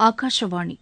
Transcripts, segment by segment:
ஆகாஷவாணி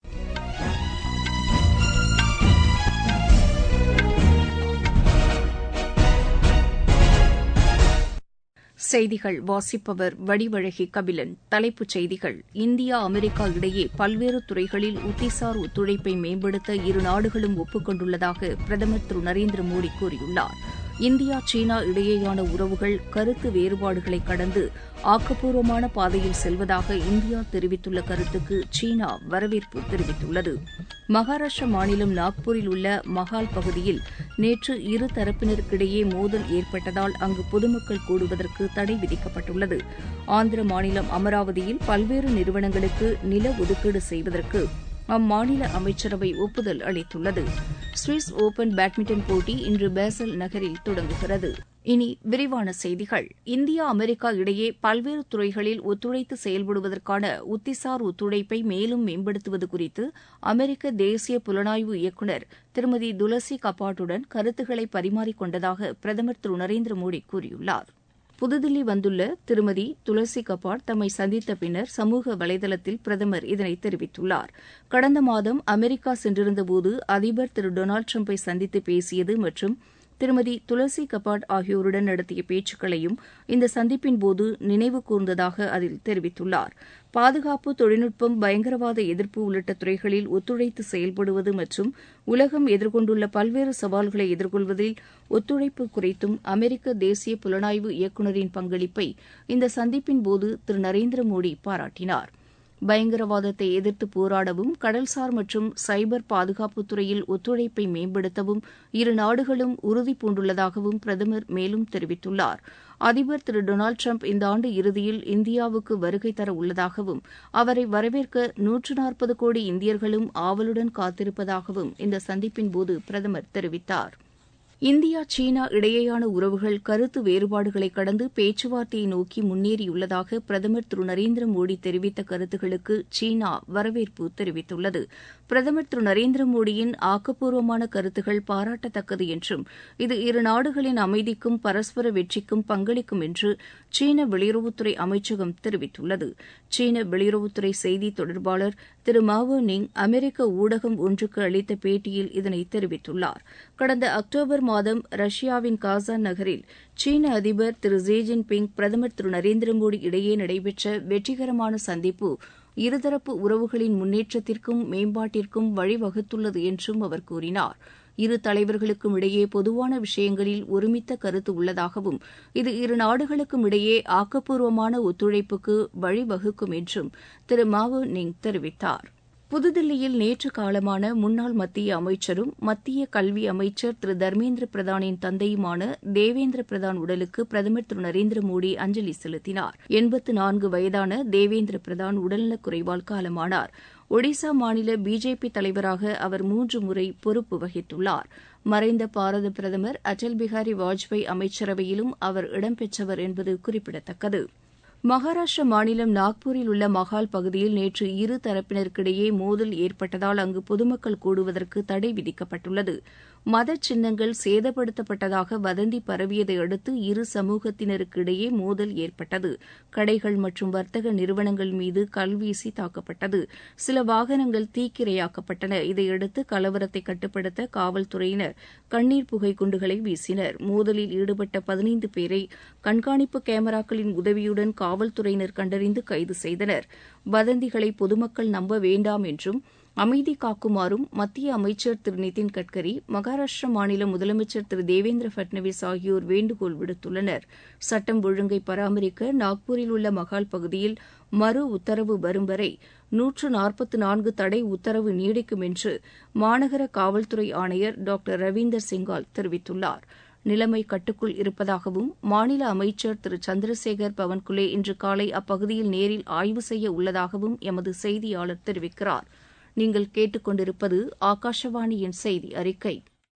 செய்திகள் வாசிப்பவர் வடிவழகி கபிலன் தலைப்புச் செய்திகள் இந்தியா அமெரிக்கா இடையே பல்வேறு துறைகளில் உத்திசார் ஒத்துழைப்பை மேம்படுத்த இரு நாடுகளும் ஒப்புக் கொண்டுள்ளதாக பிரதமர் திரு நரேந்திர மோடி கூறியுள்ளார் இந்தியா சீனா இடையேயான உறவுகள் கருத்து வேறுபாடுகளை கடந்து ஆக்கப்பூர்வமான பாதையில் செல்வதாக இந்தியா தெரிவித்துள்ள கருத்துக்கு சீனா வரவேற்பு தெரிவித்துள்ளது மகாராஷ்டிர மாநிலம் நாக்பூரில் உள்ள மஹால் பகுதியில் நேற்று இரு தரப்பினருக்கிடையே மோதல் ஏற்பட்டதால் அங்கு பொதுமக்கள் கூடுவதற்கு தடை விதிக்கப்பட்டுள்ளது ஆந்திர மாநிலம் அமராவதியில் பல்வேறு நிறுவனங்களுக்கு நில ஒதுக்கீடு செய்வதற்கு அம்மாநில அமைச்சரவை ஒப்புதல் அளித்துள்ளது சுவிஸ் ஒபன் பேட்மிண்டன் போட்டி இன்று பேசல் நகரில் தொடங்குகிறது இனி விரிவான செய்திகள் இந்தியா அமெரிக்கா இடையே பல்வேறு துறைகளில் ஒத்துழைத்து செயல்படுவதற்கான உத்திசார் ஒத்துழைப்பை மேலும் மேம்படுத்துவது குறித்து அமெரிக்க தேசிய புலனாய்வு இயக்குநர் திருமதி துலசி கபாட்டுடன் கருத்துக்களை பரிமாறிக் கொண்டதாக பிரதமர் திரு நரேந்திர மோடி கூறியுள்ளார் புதுதில்லி வந்துள்ள திருமதி துளசி கபாட் தம்மை சந்தித்த பின்னர் சமூக வலைதளத்தில் பிரதமர் இதனை தெரிவித்துள்ளார் கடந்த மாதம் அமெரிக்கா சென்றிருந்தபோது அதிபர் திரு டொனால்டு டிரம்பை சந்தித்து பேசியது மற்றும் திருமதி துளசி கபாட் ஆகியோருடன் நடத்திய பேச்சுக்களையும் இந்த சந்திப்பின்போது நினைவு கூர்ந்ததாக அதில் தெரிவித்துள்ளார் பாதுகாப்பு தொழில்நுட்பம் பயங்கரவாத எதிர்ப்பு உள்ளிட்ட துறைகளில் ஒத்துழைத்து செயல்படுவது மற்றும் உலகம் எதிர்கொண்டுள்ள பல்வேறு சவால்களை எதிர்கொள்வதில் ஒத்துழைப்பு குறித்தும் அமெரிக்க தேசிய புலனாய்வு இயக்குநரின் பங்களிப்பை இந்த சந்திப்பின்போது திரு நரேந்திர மோடி பாராட்டினார் பயங்கரவாதத்தை எதிர்த்து போராடவும் கடல்சார் மற்றும் சைபர் பாதுகாப்புத் துறையில் ஒத்துழைப்பை மேம்படுத்தவும் இரு நாடுகளும் உறுதி பூண்டுள்ளதாகவும் பிரதமர் மேலும் தெரிவித்துள்ளார் அதிபர் திரு டொனால்டு டிரம்ப் இந்த ஆண்டு இறுதியில் இந்தியாவுக்கு வருகை தர உள்ளதாகவும் அவரை வரவேற்க நூற்று நாற்பது கோடி இந்தியர்களும் ஆவலுடன் காத்திருப்பதாகவும் இந்த சந்திப்பின்போது பிரதமர் தெரிவித்தார் இந்தியா சீனா இடையேயான உறவுகள் கருத்து வேறுபாடுகளை கடந்து பேச்சுவார்த்தையை நோக்கி முன்னேறியுள்ளதாக பிரதமர் திரு நரேந்திர மோடி தெரிவித்த கருத்துக்களுக்கு சீனா வரவேற்பு தெரிவித்துள்ளது பிரதமர் திரு நரேந்திர மோடியின் ஆக்கப்பூர்வமான கருத்துகள் பாராட்டத்தக்கது என்றும் இது இரு நாடுகளின் அமைதிக்கும் பரஸ்பர வெற்றிக்கும் பங்களிக்கும் என்று சீன வெளியுறவுத்துறை அமைச்சகம் தெரிவித்துள்ளது சீன வெளியுறவுத்துறை செய்தி தொடர்பாளர் திரு மாவோ நிங் அமெரிக்க ஊடகம் ஒன்றுக்கு அளித்த பேட்டியில் இதனை தெரிவித்துள்ளார் கடந்த அக்டோபர் மாதம் ரஷ்யாவின் காசான் நகரில் சீன அதிபர் திரு ஜி ஜின்பிங் பிரதமர் திரு நரேந்திர மோடி இடையே நடைபெற்ற வெற்றிகரமான சந்திப்பு இருதரப்பு உறவுகளின் முன்னேற்றத்திற்கும் மேம்பாட்டிற்கும் வழிவகுத்துள்ளது என்றும் அவர் கூறினார் இரு தலைவர்களுக்கும் இடையே பொதுவான விஷயங்களில் ஒருமித்த கருத்து உள்ளதாகவும் இது இரு நாடுகளுக்கும் இடையே ஆக்கப்பூர்வமான ஒத்துழைப்புக்கு வழிவகுக்கும் என்றும் திரு மாவோ நிங் தெரிவித்தார் புதுதில்லியில் நேற்று காலமான முன்னாள் மத்திய அமைச்சரும் மத்திய கல்வி அமைச்சர் திரு தர்மேந்திர பிரதானின் தந்தையுமான தேவேந்திர பிரதான் உடலுக்கு பிரதமர் திரு நரேந்திர மோடி அஞ்சலி செலுத்தினார் எண்பத்து நான்கு வயதான தேவேந்திர பிரதான் உடல்நலக் குறைவால் காலமானார் ஒடிசா மாநில பிஜேபி தலைவராக அவர் மூன்று முறை பொறுப்பு வகித்துள்ளார் மறைந்த பாரத பிரதமர் அடல் பிகாரி வாஜ்பாய் அமைச்சரவையிலும் அவர் இடம்பெற்றவர் என்பது குறிப்பிடத்தக்கது மகாராஷ்டிர மாநிலம் நாக்பூரில் உள்ள மஹால் பகுதியில் நேற்று இரு தரப்பினருக்கிடையே மோதல் ஏற்பட்டதால் அங்கு பொதுமக்கள் கூடுவதற்கு தடை விதிக்கப்பட்டுள்ளது மத சின்னங்கள் சேதப்படுத்தப்பட்டதாக வதந்தி பரவியதை அடுத்து இரு சமூகத்தினருக்கிடையே மோதல் ஏற்பட்டது கடைகள் மற்றும் வர்த்தக நிறுவனங்கள் மீது கல்வீசி தாக்கப்பட்டது சில வாகனங்கள் தீக்கிரையாக்கப்பட்டன இதையடுத்து கலவரத்தை கட்டுப்படுத்த காவல்துறையினர் கண்ணீர் புகை குண்டுகளை வீசினர் மோதலில் ஈடுபட்ட பதினைந்து பேரை கண்காணிப்பு கேமராக்களின் உதவியுடன் காவல்துறையினர் கண்டறிந்து கைது செய்தனர் வதந்திகளை பொதுமக்கள் நம்ப வேண்டாம் என்றும் அமைதி காக்குமாறும் மத்திய அமைச்சர் திரு நிதின் கட்கரி மகாராஷ்டிர மாநில முதலமைச்சர் திரு தேவேந்திர பட்னவிஸ் ஆகியோர் வேண்டுகோள் விடுத்துள்ளனர் சட்டம் ஒழுங்கை பராமரிக்க நாக்பூரில் உள்ள மகால் பகுதியில் மறு உத்தரவு வரும் வரை நூற்று நாற்பத்து நான்கு தடை உத்தரவு நீடிக்கும் என்று மாநகர காவல்துறை ஆணையர் டாக்டர் ரவீந்தர் சிங்கால் தெரிவித்துள்ளார் நிலைமை கட்டுக்குள் இருப்பதாகவும் மாநில அமைச்சர் திரு சந்திரசேகர் பவன்குலே இன்று காலை அப்பகுதியில் நேரில் ஆய்வு செய்ய உள்ளதாகவும் எமது செய்தியாளர் தெரிவிக்கிறார் நீங்கள் கேட்டுக்கொண்டிருப்பது ஆகாஷவாணியின் செய்தி அறிக்கை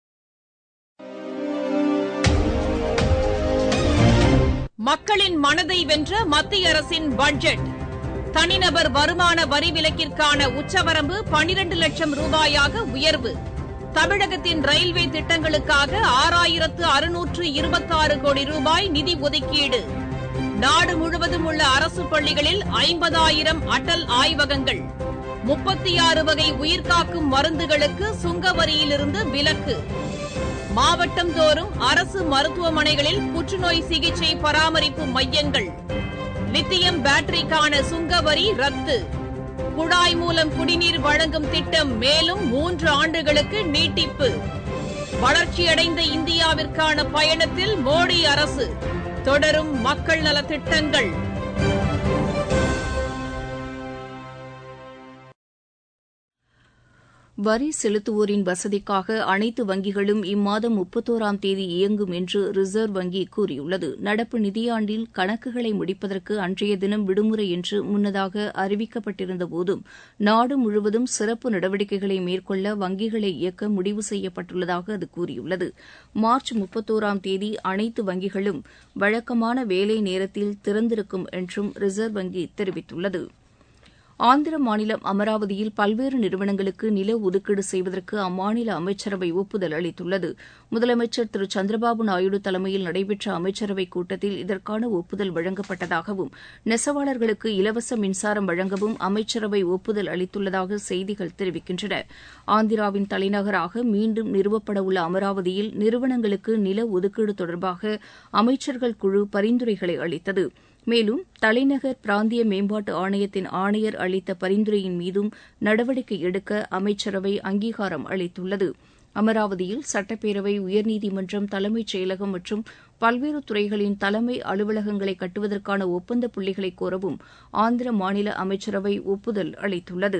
மக்களின் மனதை வென்ற மத்திய அரசின் பட்ஜெட் தனிநபர் வருமான வரி விலக்கிற்கான உச்சவரம்பு பனிரண்டு லட்சம் ரூபாயாக உயர்வு தமிழகத்தின் ரயில்வே திட்டங்களுக்காக ஆறாயிரத்து அறுநூற்று இருபத்தாறு கோடி ரூபாய் நிதி ஒதுக்கீடு நாடு முழுவதும் உள்ள அரசு பள்ளிகளில் ஐம்பதாயிரம் அடல் ஆய்வகங்கள் முப்பத்தி ஆறு வகை உயிர்காக்கும் மருந்துகளுக்கு சுங்க வரியிலிருந்து விலக்கு மாவட்டம் தோறும் அரசு மருத்துவமனைகளில் புற்றுநோய் சிகிச்சை பராமரிப்பு மையங்கள் லித்தியம் பேட்டரிக்கான சுங்க வரி ரத்து குழாய் மூலம் குடிநீர் வழங்கும் திட்டம் மேலும் மூன்று ஆண்டுகளுக்கு நீட்டிப்பு வளர்ச்சியடைந்த இந்தியாவிற்கான பயணத்தில் மோடி அரசு தொடரும் மக்கள் நலத் திட்டங்கள் வரி செலுத்துவோரின் வசதிக்காக அனைத்து வங்கிகளும் இம்மாதம் முப்பத்தோராம் தேதி இயங்கும் என்று ரிசர்வ் வங்கி கூறியுள்ளது நடப்பு நிதியாண்டில் கணக்குகளை முடிப்பதற்கு அன்றைய தினம் விடுமுறை என்று முன்னதாக அறிவிக்கப்பட்டிருந்த போதும் நாடு முழுவதும் சிறப்பு நடவடிக்கைகளை மேற்கொள்ள வங்கிகளை இயக்க முடிவு செய்யப்பட்டுள்ளதாக அது கூறியுள்ளது மார்ச் முப்பத்தோராம் தேதி அனைத்து வங்கிகளும் வழக்கமான வேலை நேரத்தில் திறந்திருக்கும் என்றும் ரிசர்வ் வங்கி தெரிவித்துள்ளது ஆந்திர மாநிலம் அமராவதியில் பல்வேறு நிறுவனங்களுக்கு நில ஒதுக்கீடு செய்வதற்கு அம்மாநில அமைச்சரவை ஒப்புதல் அளித்துள்ளது முதலமைச்சர் திரு சந்திரபாபு நாயுடு தலைமையில் நடைபெற்ற அமைச்சரவைக் கூட்டத்தில் இதற்கான ஒப்புதல் வழங்கப்பட்டதாகவும் நெசவாளர்களுக்கு இலவச மின்சாரம் வழங்கவும் அமைச்சரவை ஒப்புதல் அளித்துள்ளதாக செய்திகள் தெரிவிக்கின்றன ஆந்திராவின் தலைநகராக மீண்டும் நிறுவப்படவுள்ள அமராவதியில் நிறுவனங்களுக்கு நில ஒதுக்கீடு தொடர்பாக அமைச்சர்கள் குழு பரிந்துரைகளை அளித்தது மேலும் தலைநகர் பிராந்திய மேம்பாட்டு ஆணையத்தின் ஆணையர் அளித்த பரிந்துரையின் மீதும் நடவடிக்கை எடுக்க அமைச்சரவை அங்கீகாரம் அளித்துள்ளது அமராவதியில் சட்டப்பேரவை உயர்நீதிமன்றம் தலைமைச் செயலகம் மற்றும் பல்வேறு துறைகளின் தலைமை அலுவலகங்களை கட்டுவதற்கான ஒப்பந்த புள்ளிகளை கோரவும் ஆந்திர மாநில அமைச்சரவை ஒப்புதல் அளித்துள்ளது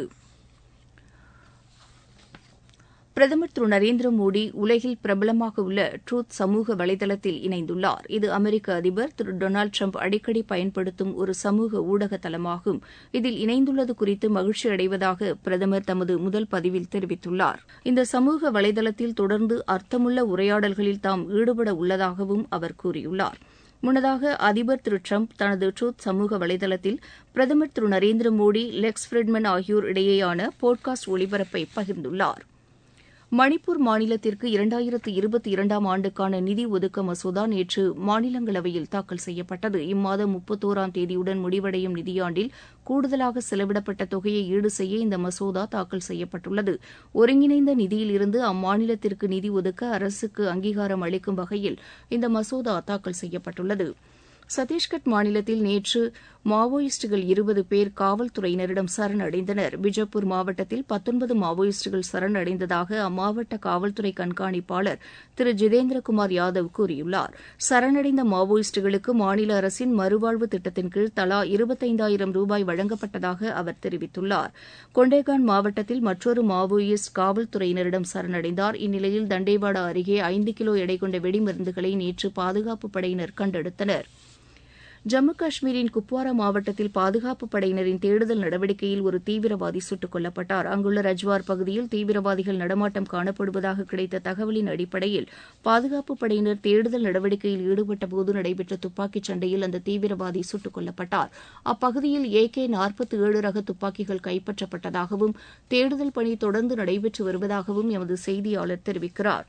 பிரதமர் திரு நரேந்திர மோடி உலகில் பிரபலமாக உள்ள ட்ரூத் சமூக வலைதளத்தில் இணைந்துள்ளார் இது அமெரிக்க அதிபர் திரு டொனால்டு ட்ரம்ப் அடிக்கடி பயன்படுத்தும் ஒரு சமூக ஊடக தளமாகும் இதில் இணைந்துள்ளது குறித்து மகிழ்ச்சி அடைவதாக பிரதமர் தமது முதல் பதிவில் தெரிவித்துள்ளார் இந்த சமூக வலைதளத்தில் தொடர்ந்து அர்த்தமுள்ள உரையாடல்களில் தாம் ஈடுபட உள்ளதாகவும் அவர் கூறியுள்ளார் முன்னதாக அதிபர் திரு ட்ரம்ப் தனது ட்ரூத் சமூக வலைதளத்தில் பிரதமர் திரு நரேந்திர மோடி லெக்ஸ் ஃபிரிட்மன் ஆகியோர் இடையேயான போட்காஸ்ட் ஒளிபரப்பை பகிர்ந்துள்ளார் மணிப்பூர் மாநிலத்திற்கு இரண்டாயிரத்து இருபத்தி இரண்டாம் ஆண்டுக்கான நிதி ஒதுக்க மசோதா நேற்று மாநிலங்களவையில் தாக்கல் செய்யப்பட்டது இம்மாதம் முப்பத்தோராம் தேதியுடன் முடிவடையும் நிதியாண்டில் கூடுதலாக செலவிடப்பட்ட தொகையை ஈடு செய்ய இந்த மசோதா தாக்கல் செய்யப்பட்டுள்ளது ஒருங்கிணைந்த நிதியில் இருந்து அம்மாநிலத்திற்கு நிதி ஒதுக்க அரசுக்கு அங்கீகாரம் அளிக்கும் வகையில் இந்த மசோதா தாக்கல் செய்யப்பட்டுள்ளது சத்தீஸ்கட் மாநிலத்தில் நேற்று மாவோயிஸ்டுகள் இருபது பேர் காவல்துறையினரிடம் சரணடைந்தனர் பிஜப்பூர் மாவட்டத்தில் பத்தொன்பது மாவோயிஸ்டுகள் சரணடைந்ததாக அம்மாவட்ட காவல்துறை கண்காணிப்பாளர் திரு ஜிதேந்திரகுமார் யாதவ் கூறியுள்ளார் சரணடைந்த மாவோயிஸ்டுகளுக்கு மாநில அரசின் மறுவாழ்வு திட்டத்தின் கீழ் தலா இருபத்தைந்தாயிரம் ரூபாய் வழங்கப்பட்டதாக அவர் தெரிவித்துள்ளார் கொண்டேகான் மாவட்டத்தில் மற்றொரு மாவோயிஸ்ட் காவல்துறையினரிடம் சரணடைந்தார் இந்நிலையில் தண்டேவாடா அருகே ஐந்து கிலோ எடை கொண்ட வெடிமருந்துகளை நேற்று பாதுகாப்புப் படையினர் கண்டெடுத்தனர் ஜம்மு காஷ்மீரின் குப்வாரா மாவட்டத்தில் பாதுகாப்புப் படையினரின் தேடுதல் நடவடிக்கையில் ஒரு தீவிரவாதி சுட்டுக் கொல்லப்பட்டார் அங்குள்ள ரஜ்வார் பகுதியில் தீவிரவாதிகள் நடமாட்டம் காணப்படுவதாக கிடைத்த தகவலின் அடிப்படையில் பாதுகாப்புப் படையினர் தேடுதல் நடவடிக்கையில் ஈடுபட்டபோது நடைபெற்ற துப்பாக்கிச் சண்டையில் அந்த தீவிரவாதி சுட்டுக் கொல்லப்பட்டார் அப்பகுதியில் ஏ கே நாற்பத்தி ஏழு ரக துப்பாக்கிகள் கைப்பற்றப்பட்டதாகவும் தேடுதல் பணி தொடர்ந்து நடைபெற்று வருவதாகவும் எமது செய்தியாளர் தெரிவிக்கிறார்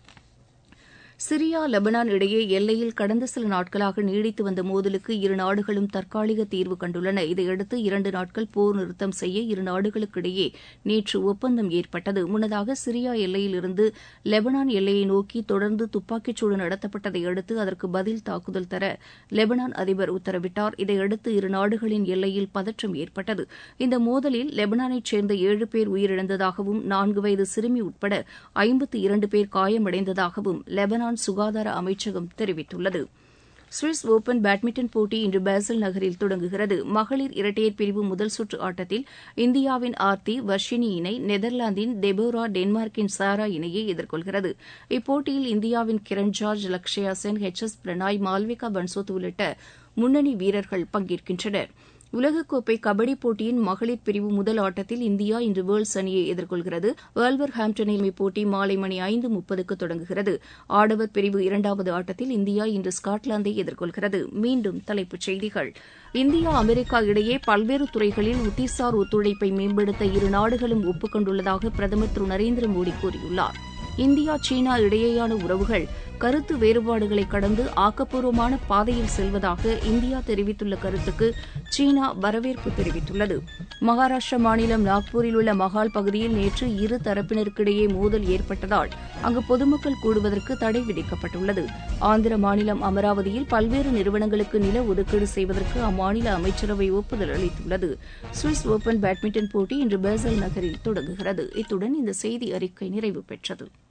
சிரியா லெபனான் இடையே எல்லையில் கடந்த சில நாட்களாக நீடித்து வந்த மோதலுக்கு இரு நாடுகளும் தற்காலிக தீர்வு கண்டுள்ளன இதையடுத்து இரண்டு நாட்கள் போர் நிறுத்தம் செய்ய இரு நாடுகளுக்கிடையே நேற்று ஒப்பந்தம் ஏற்பட்டது முன்னதாக சிரியா எல்லையிலிருந்து லெபனான் எல்லையை நோக்கி தொடர்ந்து துப்பாக்கிச்சூடு நடத்தப்பட்டதை அடுத்து அதற்கு பதில் தாக்குதல் தர லெபனான் அதிபர் உத்தரவிட்டார் இதையடுத்து இரு நாடுகளின் எல்லையில் பதற்றம் ஏற்பட்டது இந்த மோதலில் லெபனானைச் சேர்ந்த ஏழு பேர் உயிரிழந்ததாகவும் நான்கு வயது சிறுமி உட்பட ஐம்பத்து இரண்டு பேர் காயமடைந்ததாகவும் லெபனான் சுகாதார அமைச்சகம் தெரிவித்துள்ளது சுவிஸ் ஓபன் பேட்மிண்டன் போட்டி இன்று பேசல் நகரில் தொடங்குகிறது மகளிர் இரட்டையர் பிரிவு முதல் சுற்று ஆட்டத்தில் இந்தியாவின் ஆர்த்தி வர்ஷினி இணை நெதர்லாந்தின் டெபோரா டென்மார்க்கின் சாரா இணையை எதிர்கொள்கிறது இப்போட்டியில் இந்தியாவின் கிரண் ஜார்ஜ் லக்ஷயா சென் ஹெச் எஸ் பிரணாய் மால்விகா பன்சோத் உள்ளிட்ட முன்னணி வீரர்கள் பங்கேற்கின்றனர் உலகக்கோப்பை கபடி போட்டியின் மகளிர் பிரிவு முதல் ஆட்டத்தில் இந்தியா இன்று வேர்ல்ஸ் அணியை எதிர்கொள்கிறது வேல்வர் ஹாம்டனில் இப்போட்டி மாலை மணி ஐந்து முப்பதுக்கு தொடங்குகிறது ஆடவர் பிரிவு இரண்டாவது ஆட்டத்தில் இந்தியா இன்று ஸ்காட்லாந்தை எதிர்கொள்கிறது மீண்டும் தலைப்புச் செய்திகள் இந்தியா அமெரிக்கா இடையே பல்வேறு துறைகளில் உத்திசார் ஒத்துழைப்பை மேம்படுத்த இரு நாடுகளும் ஒப்புக் கொண்டுள்ளதாக பிரதமர் திரு நரேந்திர மோடி கூறியுள்ளார் இந்தியா சீனா இடையேயான உறவுகள் கருத்து வேறுபாடுகளை கடந்து ஆக்கப்பூர்வமான பாதையில் செல்வதாக இந்தியா தெரிவித்துள்ள கருத்துக்கு சீனா வரவேற்பு தெரிவித்துள்ளது மகாராஷ்டிரா மாநிலம் நாக்பூரில் உள்ள மகால் பகுதியில் நேற்று இரு தரப்பினருக்கிடையே மோதல் ஏற்பட்டதால் அங்கு பொதுமக்கள் கூடுவதற்கு தடை விதிக்கப்பட்டுள்ளது ஆந்திர மாநிலம் அமராவதியில் பல்வேறு நிறுவனங்களுக்கு நில ஒதுக்கீடு செய்வதற்கு அம்மாநில அமைச்சரவை ஒப்புதல் அளித்துள்ளது சுவிஸ் ஓபன் பேட்மிண்டன் போட்டி இன்று பேசல் நகரில் தொடங்குகிறது இத்துடன் இந்த செய்தி அறிக்கை நிறைவு பெற்றது